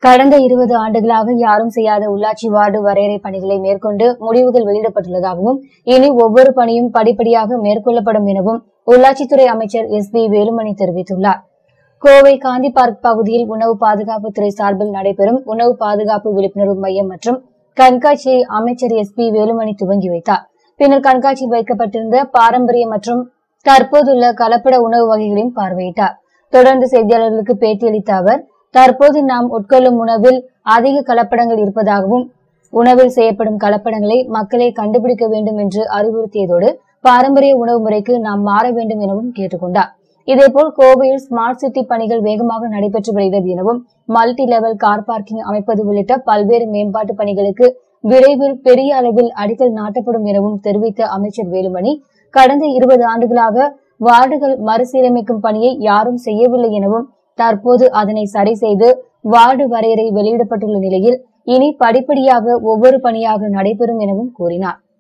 கடந்த இருபது ஆண்டுகளாக யாரும் செய்யாத உள்ளாட்சி வார்டு வரையறை பணிகளை மேற்கொண்டு முடிவுகள் வெளியிடப்பட்டுள்ளதாகவும் இனி ஒவ்வொரு பணியும் படிப்படியாக மேற்கொள்ளப்படும் எனவும் உள்ளாட்சித்துறை அமைச்சர் எஸ் பி வேலுமணி தெரிவித்துள்ளார் கோவை காந்தி பார்க் பகுதியில் உணவு பாதுகாப்புத்துறை சார்பில் நடைபெறும் உணவு பாதுகாப்பு விழிப்புணர்வு மையம் மற்றும் கண்காட்சியை அமைச்சர் எஸ் பி வேலுமணி துவங்கி வைத்தார் பின்னர் கண்காட்சியில் வைக்கப்பட்டிருந்த பாரம்பரிய மற்றும் தற்போதுள்ள கலப்பட உணவு வகைகளையும் பார்வையிட்டார் தொடர்ந்து செய்தியாளர்களுக்கு பேட்டியளித்த அவர் தற்போது நாம் உட்கொள்ளும் உணவில் அதிக கலப்படங்கள் இருப்பதாகவும் உணவில் செய்யப்படும் கலப்படங்களை மக்களே கண்டுபிடிக்க வேண்டும் என்று அறிவுறுத்தியதோடு பாரம்பரிய உணவு முறைக்கு நாம் மாற வேண்டும் எனவும் கேட்டுக்கொண்டார் இதேபோல் கோவையில் ஸ்மார்ட் சிட்டி பணிகள் வேகமாக நடைபெற்று வருகிறது எனவும் மல்டி லெவல் கார் பார்க்கிங் அமைப்பது உள்ளிட்ட பல்வேறு மேம்பாட்டு பணிகளுக்கு விரைவில் பெரிய அளவில் அடிக்கல் நாட்டப்படும் எனவும் தெரிவித்த அமைச்சர் வேலுமணி கடந்த இருபது ஆண்டுகளாக வார்டுகள் மறுசீரமைக்கும் பணியை யாரும் செய்யவில்லை எனவும் தற்போது அதனை சரி செய்து வார்டு வரையறை வெளியிடப்பட்டுள்ள நிலையில் இனி படிப்படியாக ஒவ்வொரு பணியாக நடைபெறும் எனவும் கூறினார்